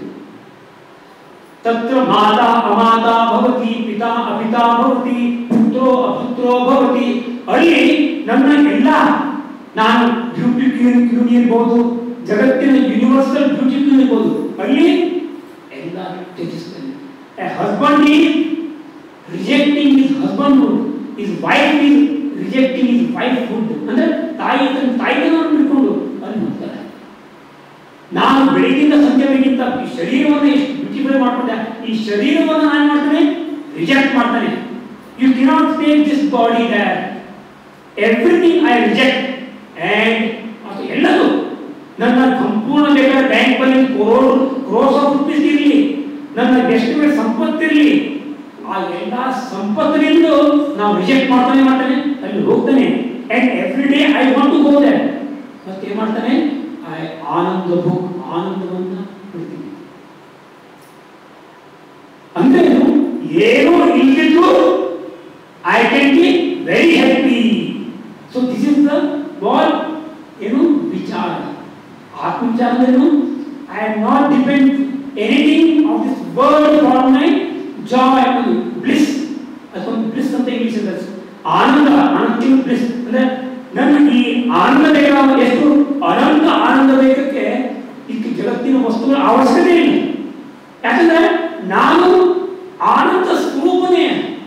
ತತ್ರ ಮಾತಾ ಅಮಾತಾ ಭವತಿ ಪಿತಾ ಅಪಿತಾ ಭವತಿ ಪುತ್ರೋ ಅಪುತ್ರೋ ಭವತಿ ಅಲ್ಲಿ ನನ್ನ ಎಲ್ಲ ನಾನು ಯೂನಿಯನ್ ಇರ್ಬೋದು ಜಗತ್ತಿನ ಯೂನಿವರ್ಸ್ ಯೂನಿವರ್ಸಲ್ ಬ್ಯೂಟಿಫುಲ್ ಇರ್ಬೋದು ಅಲ್ಲಿ ಎಲ್ಲ ತ್ಯಜಿಸ್ತಾನೆ husband is rejecting is husband food is wife is rejecting is wife food ಅಂದ್ರೆ ತಾಯಿ ತನ್ನ ತಾಯಿತನವನ್ನು ಬಿಟ್ಕೊಂಡು ಅಲ್ಲಿ ಹೋಗ್ತಾರೆ ನಾನು ಬೆಳಗಿಂದ ಸಂಜೆವರೆಗಿಂತ ಈ ಶರೀರವನ್ನು ಎಷ್ಟು ಬ್ಯೂಟಿಫೈ ಮಾಡ್ಕೊಂಡೆ ಈ ಶರೀರವನ್ನು ನಾನು ಮಾಡ್ತಾನೆ ರಿಜೆಕ್ಟ್ ಮಾಡ್ತಾನೆ you cannot take this body that everything I reject and ಅದು ಎಲ್ಲದು ನನ್ನ ಸಂಪೂರ್ಣ ಬೇಕಾದ bank balance crore crores of rupees ಇರಲಿ ನನ್ನ ಎಸ್ಟಿಮೇಟ್ ಸಂಪತ್ತಿರಲಿ ಆ ಎಲ್ಲ ಸಂಪತ್ತಿನಿಂದ ನಾವು ರಿಜೆಕ್ಟ್ ಮಾಡ್ತಾನೆ ಮಾಡ್ತಾನೆ ಅಲ್ಲಿ ಹೋಗ್ತಾನೆ and every day I want to go that ಮತ್ತೆ ಏನ್ ಮಾಡ್ತಾನೆ ಐ ಆನಂದ ಭೋಗ ಆನಂದವನ್ನ ಬಿಡ್ತೀನಿ ಅಂದ್ರೆ ಏನು ಇಲ್ಲಿದ್ದು I can be very happy so this is the what ಏನು ವಿಚಾರ ಆತ್ಮವಿಚಾರ ಅಂದ್ರೇನು I am not depend anything of this world for my joy bliss ಅದೊಂದು ಬ್ಲಿಸ್ ಅಂತ ಇಂಗ್ಲಿಷ್ ಇದೆ ಆನಂದ ಆನಂದ ಬ್ಲಿಸ್ ಅಂದ್ರೆ ನನ್ನ ಈ ಆನಂದ ಬೇಗ ಎಷ್ಟು ಅನಂತ ಆನಂದ ಬೇಕಕ್ಕೆ ಇದಕ್ಕೆ ಜಗತ್ತಿನ ವಸ್ತುಗಳ ಅವಶ್ಯಕತೆ ಇಲ್ಲ ಯಾಕಂದ್ರೆ ನಾನು ಆನಂದ ಸ್ವರೂಪನೇ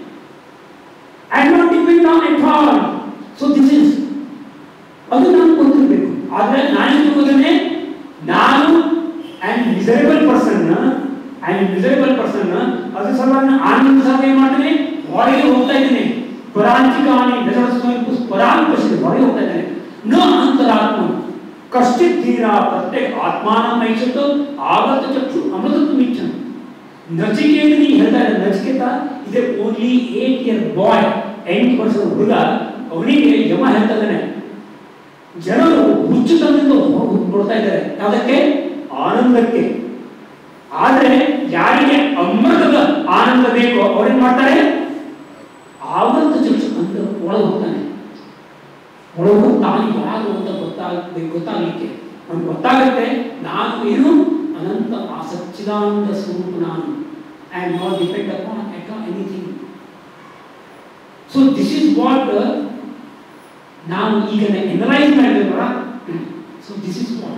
I not depend on at all so this is ಅದು ನಾನು ಗೊತ್ತಿರಬೇಕು ಆದ್ರೆ ನಾನು ತಿಳ್ಕೋದೇನೆ ನಾನು I am miserable person I am miserable person ಅದ್ರ ಸಲುವಾಗಿ ಆನಂದ ಸಾಧನೆ ಮಾಡ್ತೇನೆ ಹೊರಗೆ ಹೋಗ್ತಾ ಇದ್ದೇನೆ ಪರಾಂಚಿಕಾನಿ ದಶರಥ ಪರಾಂಪಶಿ ಹೊರಗೆ ಹೋಗ್ತಾ ಇದ್ದೇನೆ ನ ಅಂತರಾತ್ಮ ಕಷ್ಟಿತ್ ಧೀರ ಪ್ರತ್ಯೇಕ ಆತ್ಮಾನ ಮೈಷತ್ತು ಆಗತ ಚಕ್ಷು ಅಮೃತತ್ವ ಮಿಚ್ಚನ್ ನಚಿಕೇತನಿ ಹೇಳ್ತಾ ಇದ್ದಾರೆ ನಚಿಕೇತ ಇದೆ ಓನ್ಲಿ ಏಟ್ ಇಯರ್ ಬಾಯ್ ಎಂಟು ವರ್ಷದ ಹುಡುಗ ಅವನಿಗೆ ಯಮ ಹೇಳ್ತಾ ಇದ್ದಾನೆ ಜನರು ಹುಚ್ಚುತನದಿಂದ ನೋಡ್ತಾ ಇದ್ದಾರೆ ಯಾವುದಕ್ಕೆ ಆನಂದಕ್ಕೆ ಆದ್ರೆ ಯಾರಿಗೆ ಅಮೃತದ ಆನಂದ ಬೇಕೋ ಅವ್ರೇನ್ ಮಾಡ್ತಾರೆ ಆವೃತ ಚಕ್ಷು ಅಂತ ಒಳಗೆ ಹೋಗ್ತಾನೆ ಒಳಗೆ ಹೋಗಿ ತಾನು ಯಾರು ಅಂತ ಗೊತ್ತಾಗಬೇಕು ಗೊತ್ತಾಗಲಿಕ್ಕೆ ಅವ್ನಿಗೆ ಗೊತ್ತಾಗುತ್ತೆ ನಾನು ಏನು ಅನಂತ ಆ ಸಚ್ಚಿದಾನಂದ ಸ್ವರೂಪ ನಾನು I am not depend upon anything so this is what ನಾವು ಈಗ ಎನಲೈಸ್ ಮಾಡಿದ್ವಲ್ಲ ಸೊ ದಿಸ್ ಇಸ್ ವಾಟ್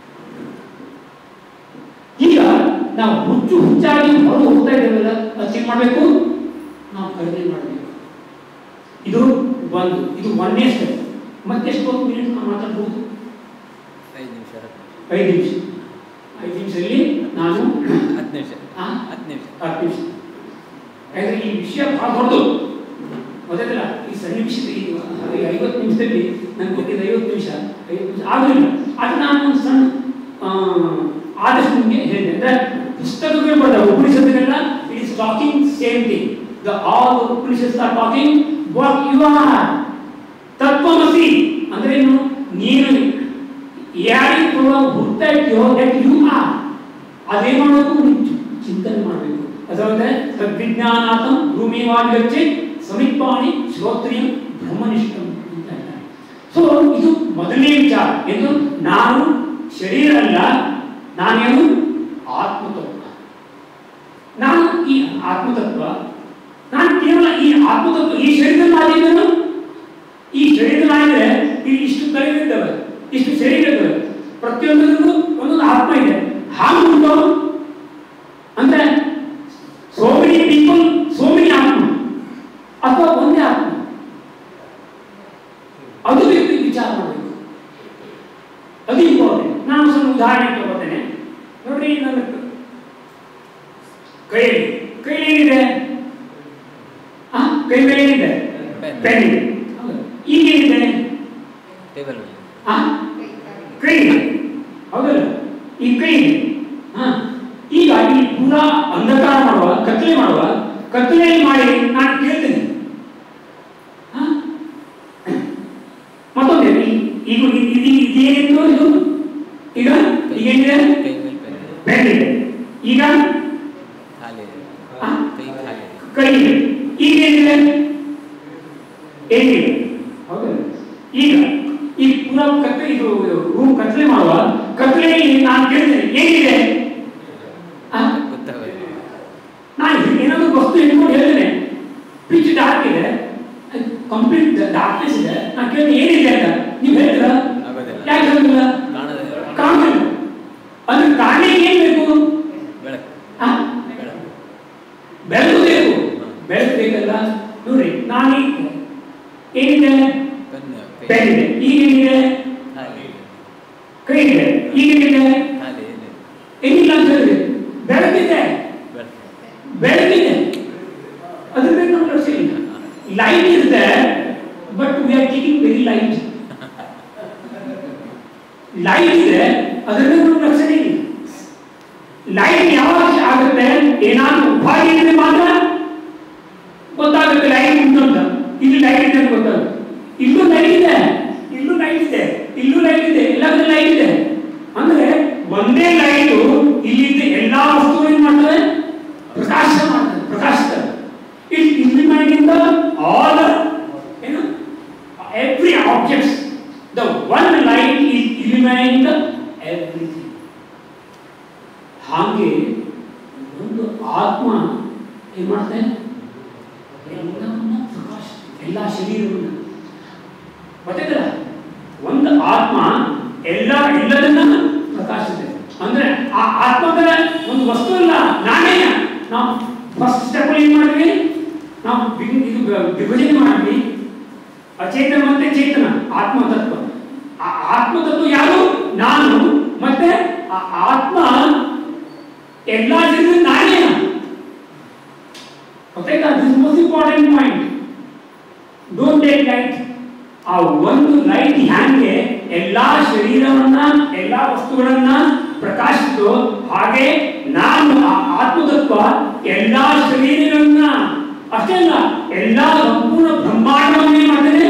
ಈಗ ನಾವು ಹುಚ್ಚು ಹುಚ್ಚಾಗಿ ಹೊರಗೆ ಹೋಗ್ತಾ ಇದ್ದೇವಲ್ಲ ಅದಕ್ಕೆ ಮಾಡಬೇಕು ನಾವು ಕಡಿಮೆ ಮಾಡಬೇಕು ಇದು ಒಂದು ಇದು ಒಂದನೇ ಸ್ಟೆಪ್ ಮತ್ತೆಷ್ಟು ಮಿನಿಟ್ ನಾವು ಮಾತಾಡ್ಬೋದು ಐದು ನಿಮಿಷ ಐದು ನಿಮಿಷ ಐದು ನಿಮಿಷದಲ್ಲಿ ನಾನು ಹತ್ತು ನಿಮಿಷ ಆ? ಹತ್ತು ನಿಮಿಷ ಹತ್ತು ನಿಮಿಷ ಯಾಕಂದ್ರೆ ಈ ವಿಷಯ ಬಹಳ ದೊಡ್ಡದು ಗೊತ್ತಾಯ್ತಲ್ಲ ಈ ಸನ್ನಿವೇಶದ ಈ ಈ ಐವತ್ತು ನಿಮಿಷದಲ್ಲಿ ನಂಗೆ ಕೊಟ್ಟಿದ್ದು ಐವತ್ತು ನಿಮಿಷ ಐವತ್ತು ನಿಮಿಷ ಆಗಲಿಲ್ಲ ಅದು ನಾನು ಒಂದು ಸಣ್ಣ ಆ, ಆದಷ್ಟು ನಿಮಗೆ ಹೇಳಿದೆ ಅಂದ್ರೆ ಪುಸ್ತಕಗಳು ಬರ್ತವೆ ಉಪನಿಷತ್ತುಗಳೆಲ್ಲ it is talking same thing the all Upanishads are talking what you are ತತ್ವಮಸಿ ಅಂದ್ರೆ ಏನು ನೀನು ಯಾರಿಗೆ ಕೂಡ ಹುಡ್ತಾ ಇರ್ತೀಯೋ ದಟ್ ಯು ಆರ್ ಅದೇ ಮಾಡಬೇಕು ನೀನು ಚಿ- ಚಿಂತನೆ ಮಾಡಬೇಕು ಅದಲ್ಲದೆ ತದ್ವಿಜ್ಞಾನಾಥಂ ಭೂಮಿವಾನ್ ಗಚ್ಚೆ ಸಮಿತ್ಪಾಣಿ ಶ್ರೋತ್ರಿಯಂ ಬ್ರಹ್ಮನಿಷ್ಠಂ ಅಂತ ಹೇಳ್ತಾರೆ ಸೊ ಇದು ಮೊದಲನೇ ವಿಚಾರ ಎಂದು ನಾನು ಶರೀರ ಅಲ್ಲ ನಾನೇನು ಆತ್ಮತತ್ವ ನಾನು ಈ ಆತ್ಮತತ್ವ ನಾನು ಕೇವಲ ಈ ಆತ್ಮತತ್ವ ಈ ಶರೀರದ ಮಾಧ್ಯಮ ಈ ಶರೀರದಲ್ಲಿದ್ರೆ ಇಲ್ಲಿ ಇಷ್ಟು ತಲೆಗಳಿದ್ದಾವೆ ಇಷ್ಟು ಶರೀರ ಇದ್ದಾವೆ ಪ್ರತಿಯೊಂದರಲ್ಲೂ ಒಂದೊಂದು ಆತ್ಮ ಇದೆ ಹಾಗೆ ಉಂಟು ಅಂದ್ರೆ so many people so many ಆತ್ಮ ಅಥವಾ ಒಂದೇ ಆತ್ಮ ಅದು ಬೇಕು ವಿಚಾರ ಮಾಡಬೇಕು ಅದು ಇಂಪಾರ್ಟೆಂಟ್ ನಾನು ಸ್ವಲ್ಪ ಉದಾಹರಣೆ ತಗೋತೇನೆ ನೋಡ್ರಿ ನನ್ನ ಕೈಯಲ್ಲಿ ಕೈಯಲ್ಲಿ ಏನಿದೆ ಆ ಕೈ ಮೇಲೆ ಏನಿದೆ Pen. ಪೆನ್ ಇದೆ ಹೌದಾ? ಈಗ ಏನಿದೆ ಟೇಬಲ್ ಆ ಕೈ ಇದೆ ಹೌದಲ್ಲ ಈ ಕೈ ಇದೆ ಹಾ ಈಗ ಈ ಪೂರಾ ಅಂಧಕಾರ ಮಾಡುವ ಕತ್ತಲೆ ಮಾಡುವ ಕತ್ತಲೆಯಲ್ಲಿ ಮಾಡಿ ನಾನು ಕೇಳ್ತೇನೆ ಹಾ? ಮತ್ತೊಂದು ಈ- ಈಗ ಇ- ಇದು ಇದೇನಿತ್ತು ಇದು ಈಗ ಈಗ ಏನಿದೆ ಕೈ ಮೇಲೆ ಪೆನ್ ಪೆನ್ ಇದೆ ಈಗ ಖಾಲಿ ಇದೆ ಆ? ಕೈ ಖಾಲಿ ಇದೆ ಕೈ ಇದೆ ಈಗ ಏನಿದೆ ಏನಿದೆ ಹೌದಲ್ಲ ಈಗ ಈ ಪೂರಾ ಕತ್ತಲೆ ಇದು ರೂಮ್ ಕತ್ತಲೆ ಮಾಡುವ ಕತ್ತಲೆಯಲ್ಲಿ ನಾನು ಕೇಳ್ತೇನೆ ಏನಿದೆ ಆ? ಗೊತ್ತಾಗೋದಿಲ್ಲ ನಾನು ಏನಾದ್ರು ವಸ್ತು ಇಟ್ಕೊಂಡು ಹೇಳ್ತೇನೆ ಪಿಚ್ ಡಾರ್ಕ್ ಇದೆ ಕಂಪ್ಲೀಟ್ ಡಾರ್ಕ್ನೆಸ್ ಇದೆ ನಾನು ಕೇಳ್ತೀನಿ ಏನಿದೆ ಅಂತ ನೀವು ಹೇಳ್ತೀರಾ ಆಗೋದಿಲ್ಲ ಯಾಕೆ ಹೇಳೋದಿಲ್ಲ ಕಾಣೋದಿಲ್ಲ ಕಾಣುತ್ತಿಲ್ಲ ಅಂದ್ರೆ ಕಾಣಲಿಕ್ಕೆ ಏನ್ ಬೇಕು ಬೆಳಕು ಆ? ಬೆಳಕು ಬೆಳಕು ಬೇಕು ಬೆಳಕು ಬೇಕಲ್ಲ ನೋಡ್ರಿ ನಾನೀಗ ಏನಿದೆ ಕಣ್ಣು ಕೈ ಬೆನ್ ಇದೆ ಈಗ ಏನಿದೆ ಖಾಲಿ ಇದೆ. ಕೈ ಇದೆ ಈಗ ಏನಿದೆ ಖಾಲಿ ಇದೆ ಏನಿಲ್ಲ ಅಂತ ಹೇಳಿದ್ರೆ ಬೆಳಕಿದೆ ಬೆಳಕು ಬೆಳಕಿದೆ ಅದ್ರ ಬಗ್ಗೆ ನಮ್ಗೆ ಲಕ್ಷ್ಯ ಇಲ್ಲ light is there but we are keeping very light light ಇದೆ ಅದ್ರ ಮೇಲೆ ನಮ್ಗೆ ಲಕ್ಷ್ಯ ಇಲ್ಲ ಲೈಟ್ ಯಾವಾಗ ಆಗುತ್ತೆ ಏನಾದ್ರು ಉಪಾಧಿ ಇದ್ರೆ ಮಾತ್ರ ಗೊತ್ತಾಗುತ್ತೆ ಲೈಟ್ ಉಂಟು ಅಂತ ಇಲ್ಲಿ ಲೈಟ್ ಇದೆ ಅಂತ ಗೊತ್ತಾಗುತ್ತೆ ಇಲ್ಲೂ ಲೈಟ್ ಇದೆ ಇಲ್ಲೂ ಲೈಟ್ ಇದೆ ಇಲ್ಲೂ ಲೈಟ್ ಇದೆ ಎಲ್ಲಾದ್ರೂ ಲೈಟ್ ಇದೆ ಅಂದ್ರೆ ಒಂದೇ ಲೈಟು ಇಲ್ಲಿದ್ದ ಎಲ್ಲಾ ವಸ್ತು ಏನ್ ಮಾಡ್ತದೆ ಪ್ರಕಾಶ ಮಾಡ್ತದೆ ಪ್ರಕಾಶಿಸ್ತದೆ ಇಟ್ ಇಲ್ಯುಮಿನೇಟಿಂಗ್ ದ ಆಲ್ ಏನು every objects the one light is illuminating the everything ಹಾಗೆ ಒಂದು ಆತ್ಮ ಏನ್ ಮಾಡ್ತೆ ಎಲ್ಲವನ್ನ ಪ್ರಕಾಶ ಎಲ್ಲ ಶರೀರವನ್ನ ಗೊತ್ತಾಯ್ತಲ್ಲ ಒಂದು ಆತ್ಮ ಎಲ್ಲ ಎಲ್ಲದನ್ನ ಪ್ರಕಾಶಿಸಿದೆ ಅಂದ್ರೆ ಆ ಆತ್ಮದ ಒಂದು ವಸ್ತು ಇಲ್ಲ ನಾನೇ ನಾವು ಫಸ್ಟ್ ಸ್ಟೆಪ್ ಏನ್ ಮಾಡಿದ್ವಿ ನಾವು ಬಿಗ್- ಇದು ಗ- ವಿಭಜನೆ ಮಾಡಿದ್ವಿ ಅಚೇತನ ಮತ್ತೆ ಚೇತನ ಆತ್ಮ ತತ್ವ ಆ ಆತ್ಮ ತತ್ವ ಯಾರು ನಾನು ಮತ್ತೆ ಆ ಆತ್ಮ ಎಲ್ಲ ಜನ ನಾನೇ ಗೊತ್ತಾಯ್ತಾ this most important point don't take light ಆ ಒಂದು ಲೈಟ್ ಹ್ಯಾಂಗೆ ಎಲ್ಲಾ ಶರೀರವನ್ನ ಎಲ್ಲಾ ವಸ್ತುಗಳನ್ನ ಪ್ರಕಾಶಿತು ಹಾಗೆ ನಾನು ಆ ಆತ್ಮತತ್ವ ಎಲ್ಲಾ ಶರೀರಗಳನ್ನ ಅಷ್ಟೇ ಅಲ್ಲ ಎಲ್ಲಾ ಸಂಪೂರ್ಣ ಬ್ರಹ್ಮಾಂಡವನ್ನೇ ಮಾಡ್ತೇನೆ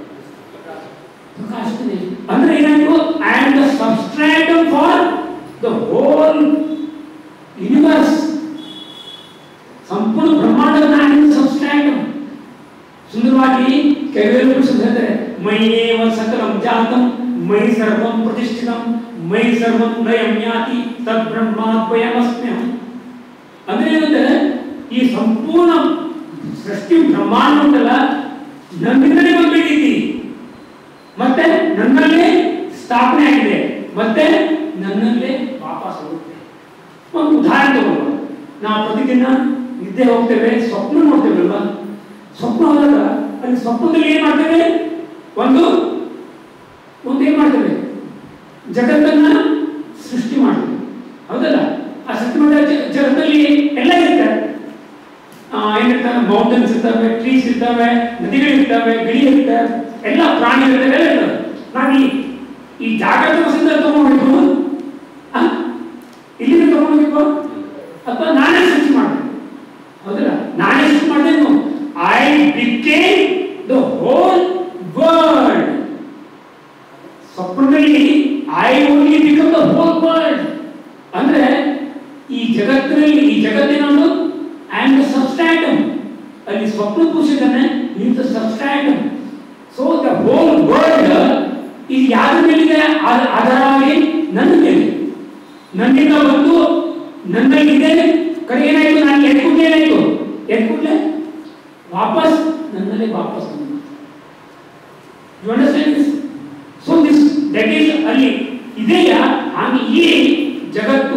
ಪ್ರಕಾಶಿಸ್ತೇನೆ ಅಂದ್ರೆ ಏನಾಯ್ತು I am the substratum for the whole universe ಸಂಪೂರ್ಣ ಬ್ರಹ್ಮಾಂಡದ ನಾನು ಸಬ್ಸ್ಟ್ರಾಟಮ್ ಸುಂದರವಾಗಿ ಕೆಲವೆಲ್ಲ ಹೇಳ್ತಾರೆ ಮೈಯೇವ ಸಕಲಂ ಜಾತಂ ಮೈ ಸರ್ವಂ ಪ್ರತಿಷ್ಠಿತಂ ಮೈ ಸರ್ವಂ ಲಯಂ ಯಾತಿ ತದ್ ಬ್ರಹ್ಮಾದ್ವಯಮಸ್ಮ್ಯಹಂ ಅಂದ್ರೆ ಏನಂದ್ರೆ ಈ ಸಂಪೂರ್ಣ ಸೃಷ್ಟಿ ಬ್ರಹ್ಮಾಂಡ ಉಂಟಲ್ಲ ನನ್ನಿಂದಲೇ ಬಂದ್ಬಿಟ್ಟಿದ್ದಿ ಮತ್ತೆ ನನ್ನಲ್ಲೇ ಸ್ಥಾಪನೆ ಆಗಿದೆ ಮತ್ತೆ ನನ್ನಲ್ಲೇ ವಾಪಸ್ ಹೋಗುತ್ತೆ ಒಂದು ಉದಾಹರಣೆ ತಗೊಳ್ಳುವ ನಾವು ಪ್ರತಿದಿನ ನಿದ್ದೆ ಹೋಗ್ತೇವೆ ಸ್ವಪ್ನ ನೋಡ್ತೇವಲ್ವಾ ಸ್ವಪ್ನ ಹೋದಾಗ ಅಲ್ಲಿ ಸ್ವಪ್ನದಲ್ಲಿ ಏನ್ ಮಾಡ್ತೇವೆ ಒಂದು ಒಂದು ಏನ್ ಮಾಡ್ತೇವೆ ಜಗತ್ತನ್ನ ಸೃಷ್ಟಿ ಮಾಡ್ತೇವೆ ಹೌದಲ್ಲ ಆ ಸೃಷ್ಟಿ ಮಾಡಿದ ಜ- ಜಗತ್ತಲ್ಲಿ ಎಲ್ಲ ಇರುತ್ತೆ ಆ, ಏನಿರ್ತವೆ ಮೌಂಟನ್ಸ್ ಇರ್ತವೆ ಟ್ರೀಸ್ ಇರ್ತವೆ ನದಿಗಳಿರ್ತವೆ ಗಿಳಿ ಇರ್ತವೆ ಎಲ್ಲ ಪ್ರಾಣಿಗಳಿರ್ತವೆ ಎಲ್ಲ ಇರ್ತವೆ ನಾವು ಈ ಈ ಜಾಗೃತ ವಸಂತ ತಗೊಂಡ್ಬಿಟ್ಟು ಇಲ್ಲಿಂದ ತಗೊಂಡ್ಬೇಕು ಅಥವಾ ನಾನೇ ಸೃಷ್ಟಿ ಮಾಡಿದೆ ಹೌದಲ್ಲ ನಾನೇ ಸೃಷ್ಟಿ ಮಾಡಿದೆನು I became the whole world ಸ್ವಪ್ನದಲ್ಲಿ I only become the whole world ಅಂದ್ರೆ ಈ ಜಗತ್ತಿನಲ್ಲಿ ಈ ಜಗತ್ತಿನೊಂದು ಐ ಆಮ್ ದ ಸಬ್ಸ್ಟ್ರಾಟಮ್ ಅಲ್ಲಿ ಸ್ವಪ್ನ ಕೂಸಿದ್ದಾನೆ in the substratum so the whole world ಇದು ಯಾರ ಮೇಲಿದೆ ಆ- ಆಧಾರವಾಗಿ ನನ್ನ ಮೇಲೆ ನನ್ನಿಂದ ಬಂದು ನನ್ನಲ್ಲಿದೆ ಕಡೆ ಏನಾಯ್ತು ನಾನು ಎತ್ಕೊಂಡೆ ಏನಾಯ್ತು ಎತ್ಕೊಂಡೆ ವಾಪಸ್ ನನ್ನಲ್ಲೇ ವಾಪಸ್ ಬಂದು you understand this so this that is ಅಲ್ಲಿ ಇದೆಯಾ ಹಾಗೆ ಈ ಜಗತ್ತು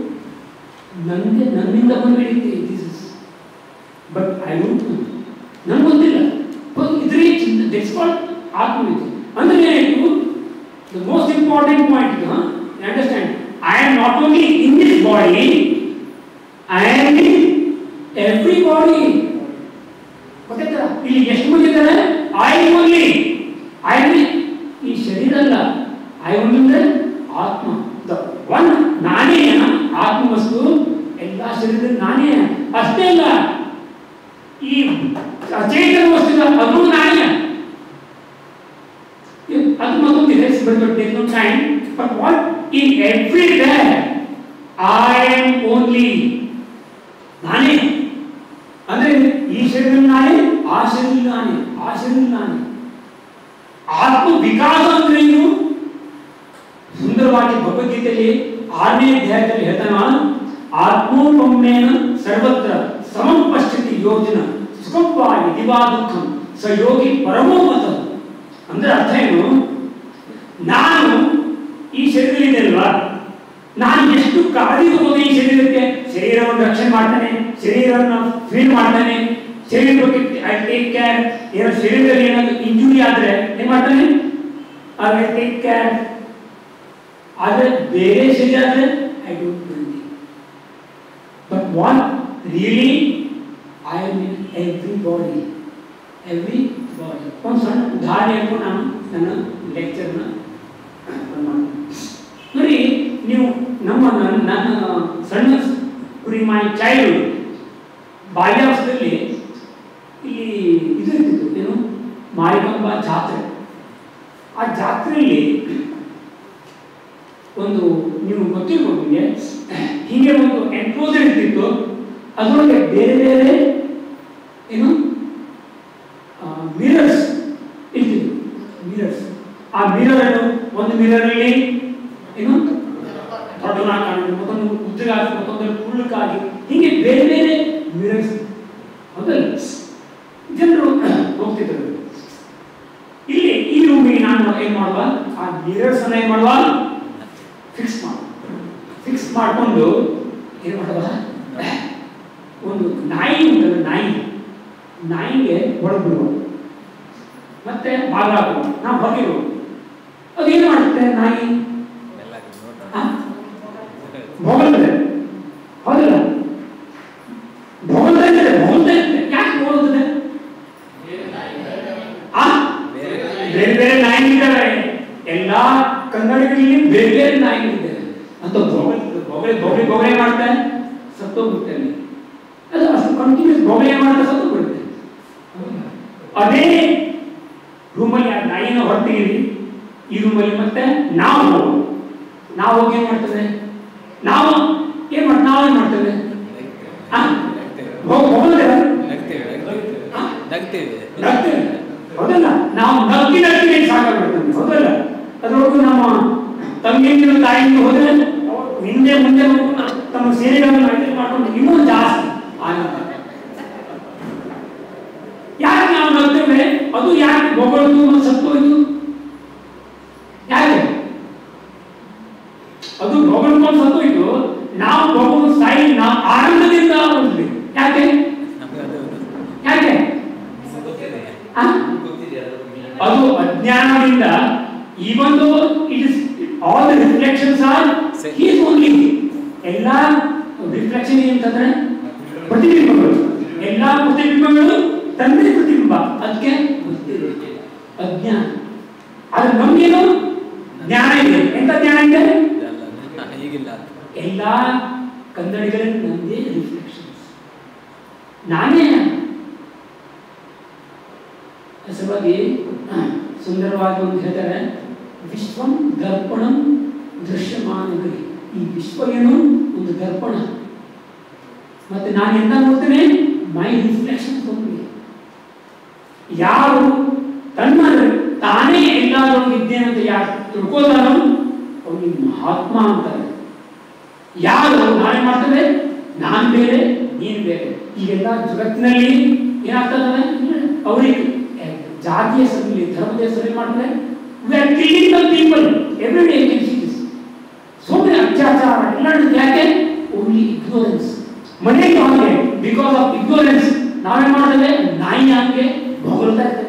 ನನಗೆ ನನ್ನಿಂದ ಬಂದ್ಬಿಡುತ್ತೆ this is but I don't know ನನಗೆ ಗೊತ್ತಿಲ್ಲ ಬಟ್ ಇದ್ರೆ ದಿಟ್ಸ್ ಕಾಲ್ಡ್ ಆತ್ಮವಿದ್ಯೆ ಅಂದ್ರೆ ಏನಾಯ್ತು the most important point understand I am not only in this body I am in every body ಗೊತ್ತಾಯ್ತಾ ಇಲ್ಲಿ ಎಷ್ಟು ಮಂದಿ ಇದ್ದಾರೆ ಐ ಓನ್ಲಿ ಐ ಈ ಶರೀರ ಅಲ್ಲ ಐ ಓನ್ಲಿ ಅಂದ್ರೆ ಆತ್ಮ ದ ಒನ್ ನಾನೇ ಆತ್ಮ ವಸ್ತು ಎಲ್ಲ ಶರೀರದ ನಾನೇ ಅಷ್ಟೇ ಅಲ್ಲ ಈ ಅಚೇತನ ವಸ್ತು ಅದು ನಾನೇ ಅದು ಮತ್ತೊಂದಿದೆ but no time but what in every day I am only ನಾನೇ ಅಂದ್ರೆ ಈ ಶರೀರ ನಾನೇ ಆ ಶರೀರ ನಾನೇ ಆ ಶರೀರ ನಾನೇ ಆತ್ಮ ವಿಕಾಸ ಅಂದ್ರೆ ಏನು ಸುಂದರವಾಗಿ ಭಗವದ್ಗೀತೆಯಲ್ಲಿ ಆರನೇ ಅಧ್ಯಾಯದಲ್ಲಿ ಹೇಳ್ತಾನ ಆತ್ಮೋಪಮ್ನೇನ ಸರ್ವತ್ರ ಸಮಂ ಪಶ್ಯತಿ ಯೋಜನ ಸುಖವಾ ಇದಿವಾ ದುಃಖಂ ಸ ಯೋಗಿ ಪರಮೋ ಮತ ಅಂದ್ರೆ ಅರ್ಥ ಏನು ನಾನು ಈ ಶರೀರದಲ್ಲಿದೆ ಅಲ್ವಾ ನಾನು ಎಷ್ಟು ಕಾಳಜಿ ತಗೋದು ಈ ಶರೀರಕ್ಕೆ ಶರೀರವನ್ನು ರಕ್ಷಣೆ ಮಾಡ್ತಾನೆ ಶರೀರವನ್ನು ಫೀಲ್ ಮಾಡ್ತಾನೆ ಶರೀರ ಬಗ್ಗೆ ಐ ಟೇಕ್ ಕೇರ್ ಏನೋ ಶರೀರದಲ್ಲಿ ಏನಾದ್ರು ಇಂಜುರಿ ಆದ್ರೆ ಏನ್ ಮಾಡ್ತಾನೆ ಐ ಟೇಕ್ ಕೇರ್ ಆದ್ರೆ ಬೇರೆ ಶರೀರ ಆದ್ರೆ I don't do but what really I am in every body every body ಒಂದು ಸಣ್ಣ ಉದಾಹರಣೆ ಹೇಳ್ಕೊಂಡು ನಾನು ನನ್ನ ಲೆಕ್ಚರ್ನ ನೋಡಿ ನೀವು ನಮ್ಮ ನನ್ನ ನನ್ನ ಸಣ್ಣ ಕುರಿ ಮೈ ಚೈಲ್ಡ್ ಬಾಲ್ಯಾವಸ್ಥೆಯಲ್ಲಿ ಇಲ್ಲಿ ಇದು ಇರ್ತಿತ್ತು ಏನು ಮಾರಿಕಂಬ ಜಾತ್ರೆ ಆ ಜಾತ್ರೆಯಲ್ಲಿ ಒಂದು ನೀವು ಗೊತ್ತಿರ್ಬೋದು ನಿಮಗೆ ಹೀಗೆ ಒಂದು ಎನ್ಕ್ಲೋಸರ್ ಇರ್ತಿತ್ತು ಅದರೊಳಗೆ ಬೇರೆ ಬೇರೆ ಏನು ಮಿರರ್ಸ್ ಇರ್ತಿತ್ತು ಮಿರರ್ಸ್ ಆ ಮಿರರ್ ಏನು ಒಂದು ಮಿರರ್ ಅಲ್ಲಿ ಏನು ದೊಡ್ಡನಾಗಿ ಕಾಣುತ್ತೆ ಮತ್ತೊಂದು ಉದ್ದಗಾಗಿ ಮತ್ತೊಂದು ಕುಳ್ಳಕ್ಕಾಗಿ ಹೀಗೆ ಬೇರೆ ಬೇರೆ ಮಿರರ್ಸ್ ಹೌದಲ್ಲ ಜನರು ಹೋಗ್ತಿದ್ರು ಇಲ್ಲಿ ಈ ರೂಮಿಗೆ ನಾನು ಏನ್ ಮಾಡುವ ಆ ಮಿರರ್ಸ್ ಅನ್ನ ಏನ್ ಮಾಡುವ ಫಿಕ್ಸ್ ಮಾಡ ಫಿಕ್ಸ್ ಮಾಡ್ಕೊಂಡು ಏನ್ ಮಾಡುವ ಒಂದು ನಾಯಿ ಉಂಟಲ್ಲ ನಾಯಿ ನಾಯಿಗೆ ಹೊಡೆದು ಬಿಡುವ ಮತ್ತೆ ಬಾಗ ಹಾಕುವ ನಾವು ಹೊರಗಿರುವ ಅದೇನು ಮಾಡುತ್ತೆ ನಾಯಿ ಎಲ್ಲ ನೋಡ್ರ ಆ? ಭೋಗಲ್ತದೆ ಹೌದಲ್ಲ ಭೋಗಲ್ತಾ ಇರ್ತದೆ ಭೋಗಲ್ತಾ ಇರ್ತದೆ ಯಾಕೆ ಭೋಗಲ್ತದೆ ಆ ಬೇರೆ ಬೇರೆ ನಾಯಿಗಳಿದ್ದಾವೆ ಎಲ್ಲಾ ಕನ್ನಡಿಗಳಲ್ಲಿ ಬೇರೆ ಬೇರೆ ನಾಯಿಗಳಿದ್ದಾವೆ ಅಂತ ಭೋಗಲ್ ಭೋಗಳೆ ಭೋಗಳೆ ಭೋಗಳೆ ಮಾಡ್ತಾರೆ ಸತ್ತೋಗ್ಬಿಡುತ್ತೆ ಅಲ್ಲಿ ಅದು ಅಷ್ಟು ಕಂಟಿನ್ಯೂಸ್ ಭೋಗಳೆ ಮಾಡ್ತಾ ಸತ್ತೋಗ್ಬಿಡುತ್ತೆ ಅದೇ ರೂಮಲ್ಲಿ ಆ ನಾಯಿನ ಹೊರತೀರಿ ಈ ರೂಮಲ್ಲಿ ಮತ್ತೆ ನಾವು ಹೋಗೋದು ನಾವು ಹೋಗಿ ಏನ್ ಮಾಡ್ತೇವೆ ನಾವು ಏನ್ ಮಾಡ್ ನಾವು ಏನ್ ಮಾಡ್ತೇವೆ ಆ? ಹೋಗ್ ಹೋಗೋದಿಲ್ಲ ನಗ್ತೇವೆ ಆ? ನಗ್ತೇವೆ ನಗ್ತೇವೆ ಹೌದಲ್ಲ ನಾವು ನಗ್ಗಿ ನಗ್ಗಿ ಸಾಕಾಗ್ಬಿಡ್ತೇವೆ ಹೌದಲ್ಲ ಅದ್ರೊಳಗೂ ನಮ್ಮ ತಂಗಿಯಂದಿರು ತಾಯಿಯಿಂದ ಹೋದ್ರೆ ಅವ್ರು ಹಿಂದೆ ಮುಂದೆ ಹೋಗ್ಕೊಂಡು ತಮ್ಮ ಸೇನೆಗಳನ್ನು ಅಡ್ಜಸ್ಟ್ ಮಾಡ್ಕೊಂಡು ಇನ್ನೂ ಜಾಸ್ತಿ ಆನಂದ ಯಾಕೆ ನಾವು ನಗ್ತೇವೆ ಅದು ಯಾಕೆ ಬೊಗಳದು ಮತ್ತು ಸತ್ತೋಯ್ತು ಯಾಕೆ ಅದು ಬೊಗಳ್ಕೊಂಡು ಸತ್ತೋಯ್ತು ನಾವು ಬೊಗಳು ಸಾಯಿ ನಾವು ಆನಂದದಿಂದ ಹೋಗ್ಲಿ ಯಾಕೆ ನಮ್ಗೆ ಅದು ಯಾಕೆ ಆ? ಅದು ಅಜ್ಞಾನದಿಂದ even though it is all the reflections are Same. he is only ಎಲ್ಲ ರಿಫ್ಲೆಕ್ಷನ್ ಏನಂತಂದ್ರೆ ಪ್ರತಿಬಿಂಬಗಳು ಎಲ್ಲ ಪ್ರತಿಬಿಂಬಗಳು ತಂದೆ ಪ್ರತಿಬಿಂಬ ಅದಕ್ಕೆ ಗೊತ್ತಿದೆ ಅಜ್ಞಾನ ಆದ್ರೆ ನಮ್ಗೇನು ಜ್ಞಾನ ಇದೆ ಎಂತ ಜ್ಞಾನ ಇದೆ ಇದೆಲ್ಲ ಈಗಿಲ್ಲ ಎಲ್ಲ ಕನ್ನಡಿಗಳಲ್ಲಿ ನಮ್ಮದೇ ರಿಫ್ಲೆಕ್ಷನ್ಸ್ ನಾನೇ ಸಲುವಾಗಿ ಸುಂದರವಾಗಿ ಒಂದು ಹೇಳ್ತಾರೆ ವಿಶ್ವಂ ದರ್ಪಣಂ ದೃಶ್ಯಮಾನಗರಿ ಈ ವಿಶ್ವ ಏನು ಒಂದು ದರ್ಪಣ ಮತ್ತೆ ನಾನು ಎಂತ ನೋಡ್ತೇನೆ ಮೈ ರಿಫ್ಲೆಕ್ಷನ್ ಬಂದ್ವಿ ಯಾರು ತನ್ನ ತಾನೇ ಎಲ್ಲಾದ್ರೂ ಇದ್ದೇನೆ ಅಂತ ಯಾರು ತಿಳ್ಕೋತಾನೋ ಅವನಿಗೆ ಮಹಾತ್ಮ ಅಂತಾರೆ ಯಾರು ನಾಳೆ ಮಾಡ್ತೇವೆ ನಾನ್ ಬೇರೆ ನೀನ್ ಬೇರೆ ಈಗೆಲ್ಲ ಜಗತ್ತಿನಲ್ಲಿ ಏನಾಗ್ತದೆ ಅವರಿಗೆ ಜಾತಿಯ ಹೆಸರಲ್ಲಿ ಧರ್ಮದ ಹೆಸರಲ್ಲಿ ಮಾಡ್ತಾರೆ we are killing the people every day can see this so many ಅತ್ಯಾಚಾರ ಎಲ್ಲ ನಡೆಯುತ್ತೆ. ಯಾಕೆ ಓನ್ಲಿ ಇಗ್ನೋರೆನ್ಸ್ ಮನೆಗೆ ಹಾಗೆ ಬಿಕಾಸ್ ಆಫ್ ಇಗ್ನೋರೆನ್ಸ್ ನಾವೇನ್ ಮಾಡ್ತೇವೆ ನಾಯಿ ಹಾಗೆ ಹೊಗಳ್ತಾ ಇರ್ತೇವೆ